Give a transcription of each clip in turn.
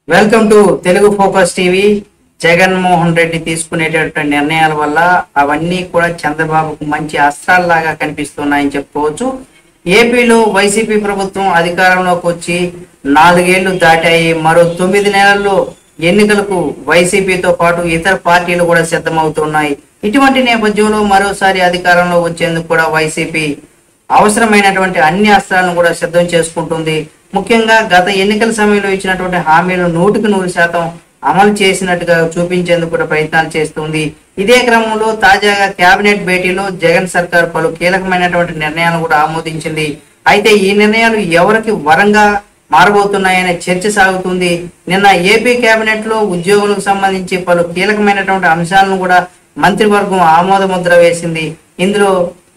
welcome to Telugu focus TV Jaganmohan Reddy తీసుకునేటటువంటి నిర్ణయాల వల్ల అవన్నీ కూడా చంద్రబాబుకు మంచి అస్త్రాల్లాగా కనిపిస్తున్నాయని చెప్పుకోవచ్చు ఏపీలో వైసీపీ ప్రభుత్వం అధికారంలోకి వచ్చి నాలుగేళ్లు దాటాయి మరో తొమ్మిది నెలల్లో ఎన్నికలకు వైసీపీతో పాటు ఇతర పార్టీలు కూడా సిద్ధమవుతున్నాయి ఇటువంటి నేపథ్యంలో మరోసారి అధికారంలో వచ్చేందుకు కూడా వైసీపీ అవసరమైనటువంటి అన్ని అస్త్రాలను కూడా సిద్ధం చేసుకుంటుంది ముఖ్యంగా గత ఎన్నికల సమయంలో ఇచ్చినటువంటి హామీలు నూటికి నూరు శాతం అమలు చేసినట్టుగా చూపించేందుకు కూడా ప్రయత్నాలు చేస్తుంది ఇదే క్రమంలో తాజాగా కేబినెట్ భేటీలో జగన్ సర్కార్ పలు కీలకమైనటువంటి నిర్ణయాలను కూడా ఆమోదించింది అయితే ఈ నిర్ణయాలు ఎవరికి వరంగా మారబోతున్నాయనే చర్చ సాగుతుంది నిన్న ఏపీ కేబినెట్ లో ఉద్యోగులకు సంబంధించి పలు కీలకమైనటువంటి అంశాలను కూడా మంత్రివర్గం ఆమోద ముద్ర వేసింది ఇందులో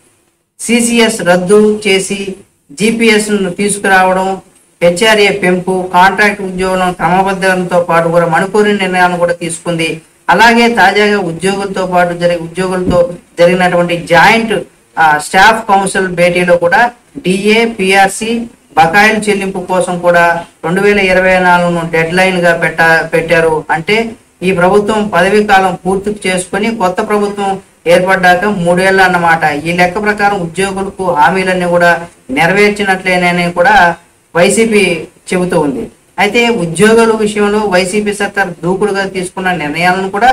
సిసిఎస్ రద్దు చేసి జిపిఎస్ ను తీసుకురావడం హెచ్ఆర్ఏ పెంపు కాంట్రాక్ట్ ఉద్యోగులను క్రమబద్ధంతో పాటు కూడా మణిపూరి నిర్ణయాలను కూడా తీసుకుంది అలాగే తాజాగా ఉద్యోగులతో పాటు జరిగే ఉద్యోగులతో జరిగినటువంటి జాయింట్ ఆ, స్టాఫ్ కౌన్సిల్ భేటీలో కూడా డిఏ పిఆర్సి బకాయిల చెల్లింపు కోసం కూడా రెండు వేల ఇరవై నాలుగును డెడ్ లైన్ గా పెట్ట పెట్టారు అంటే ఈ ప్రభుత్వం పదవీ కాలం పూర్తి చేసుకుని కొత్త ప్రభుత్వం ఏర్పడ్డాక మూడేళ్ళు అన్నమాట ఈ లెక్క ప్రకారం ఉద్యోగులకు హామీలన్నీ కూడా నెరవేర్చినట్లేనని కూడా వైసీపీ చెబుతూ ఉంది అయితే ఉద్యోగుల విషయంలో వైసీపీ సర్కార్ దూకుడుగా తీసుకున్న నిర్ణయాలను కూడా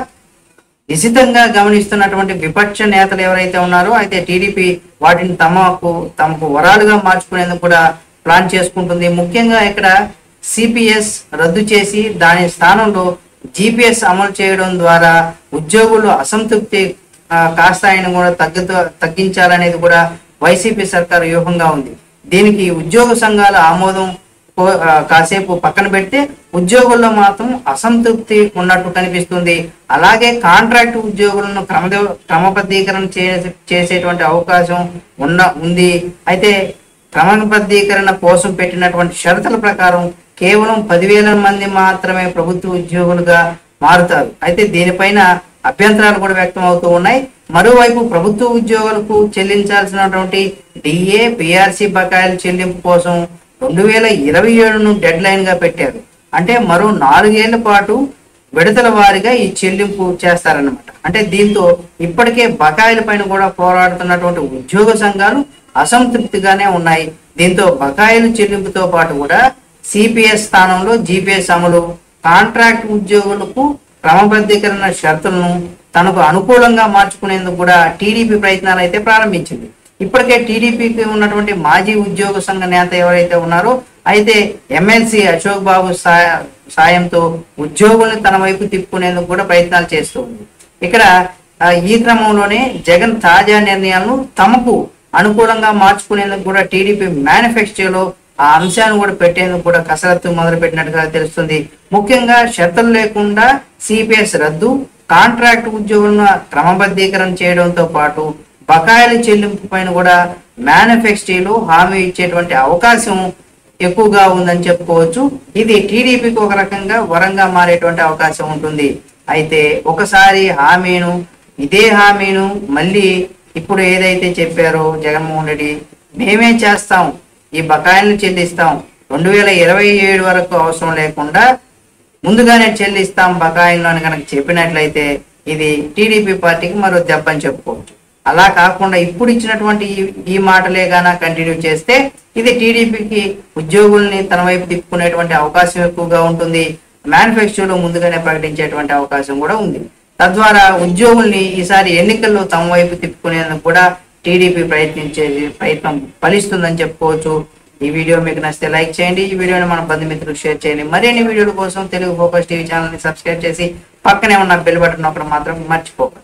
నిశితంగా గమనిస్తున్నటువంటి విపక్ష నేతలు ఎవరైతే ఉన్నారో అయితే టీడీపీ వాటిని తమకు తమకు వరాలుగా మార్చుకునేందుకు కూడా ప్లాన్ చేసుకుంటుంది ముఖ్యంగా ఇక్కడ సిపిఎస్ రద్దు చేసి దాని స్థానంలో జిపిఎస్ అమలు చేయడం ద్వారా ఉద్యోగులు అసంతృప్తి ఆ, కాస్త ఆయన కూడా తగ్గుతూ తగ్గించాలనేది కూడా వైసీపీ సర్కారు వ్యూహంగా ఉంది దీనికి ఉద్యోగ సంఘాల ఆమోదం కో- ఆ, కాసేపు పక్కన పెడితే ఉద్యోగుల్లో మాత్రం అసంతృప్తి ఉన్నట్టు కనిపిస్తుంది అలాగే కాంట్రాక్ట్ ఉద్యోగులను క్రమద క్రమబద్ధీకరణ చే- చేసేటువంటి అవకాశం ఉన్న ఉంది అయితే క్రమబద్ధీకరణ కోసం పెట్టినటువంటి షరతుల ప్రకారం కేవలం పదివేల మంది మాత్రమే ప్రభుత్వ ఉద్యోగులుగా మారుతారు అయితే దీనిపైన అభ్యంతరాలు కూడా వ్యక్తం అవుతూ ఉన్నాయి మరోవైపు ప్రభుత్వ ఉద్యోగులకు చెల్లించాల్సినటువంటి డిఏ పిఆర్సి బకాయిల చెల్లింపు కోసం రెండు వేల ఇరవై ఏడును డెడ్ లైన్ గా పెట్టారు అంటే మరో నాలుగేళ్ల పాటు విడతల వారీగా ఈ చెల్లింపు చేస్తారన్నమాట అంటే దీంతో ఇప్పటికే బకాయిల పైన కూడా పోరాడుతున్నటువంటి ఉద్యోగ సంఘాలు అసంతృప్తిగానే ఉన్నాయి దీంతో బకాయిల చెల్లింపుతో పాటు కూడా సిపిఎస్ స్థానంలో జిపిఎస్ అమలు కాంట్రాక్ట్ ఉద్యోగులకు క్రమబద్ధీకరణ షరతులను తనకు అనుకూలంగా మార్చుకునేందుకు కూడా టీడీపీ ప్రయత్నాలు అయితే ప్రారంభించింది ఇప్పటికే టీడీపీకి ఉన్నటువంటి మాజీ ఉద్యోగ సంఘ నేత ఎవరైతే ఉన్నారో అయితే ఎమ్మెల్సీ అశోక్ బాబు సా- సాయంతో ఉద్యోగుల్ని తన వైపు తిప్పుకునేందుకు కూడా ప్రయత్నాలు చేస్తూ ఉంది ఇక్కడ ఆ, ఈ క్రమంలోనే జగన్ తాజా నిర్ణయాలను తమకు అనుకూలంగా మార్చుకునేందుకు కూడా టీడీపీ మేనిఫెస్టోలో ఆ అంశాన్ని కూడా పెట్టేందుకు కూడా కసరత్తు మొదలు పెట్టినట్టుగా తెలుస్తుంది ముఖ్యంగా షరతులు లేకుండా సిపిఎస్ రద్దు కాంట్రాక్ట్ ఉద్యోగులను క్రమబద్ధీకరణ చేయడంతో పాటు బకాయిల చెల్లింపు పైన కూడా మేనిఫెస్టోలో హామీ ఇచ్చేటువంటి అవకాశం ఎక్కువగా ఉందని చెప్పుకోవచ్చు ఇది టీడీపీకి ఒక రకంగా వరంగా మారేటువంటి అవకాశం ఉంటుంది అయితే ఒకసారి హామీను ఇదే హామీను మళ్ళీ ఇప్పుడు ఏదైతే చెప్పారో జగన్మోహన్ రెడ్డి మేమే చేస్తాం ఈ బకాయిలను చెల్లిస్తాం రెండు వేల ఇరవై ఏడు వరకు అవసరం లేకుండా ముందుగానే చెల్లిస్తాం బకాయిలను అని కనుక చెప్పినట్లయితే ఇది టీడీపీ పార్టీకి మరో దెబ్బ అని చెప్పుకోవచ్చు అలా కాకుండా ఇప్పుడు ఇచ్చినటువంటి ఈ- ఈ మాటలే గాన కంటిన్యూ చేస్తే ఇది టీడీపీకి ఉద్యోగుల్ని తన వైపు తిప్పుకునేటువంటి అవకాశం ఎక్కువగా ఉంటుంది మేనిఫెస్టోలో ముందుగానే ప్రకటించేటువంటి అవకాశం కూడా ఉంది తద్వారా ఉద్యోగుల్ని ఈసారి ఎన్నికల్లో తమ వైపు తిప్పుకునేందుకు కూడా టీడీపీ ప్రయత్నించే ప్రయత్నం ఫలిస్తుందని చెప్పుకోవచ్చు ఈ వీడియో మీకు నచ్చితే లైక్ చేయండి ఈ వీడియోని మన బంధుమిత్రులకు షేర్ చేయండి మరిన్ని వీడియోల కోసం తెలుగు ఫోకస్ టీవీ ఛానల్ ని సబ్స్క్రైబ్ చేసి పక్కనే ఉన్న బెల్ బటన్ నొక్కడం మాత్రం మర్చిపోకండి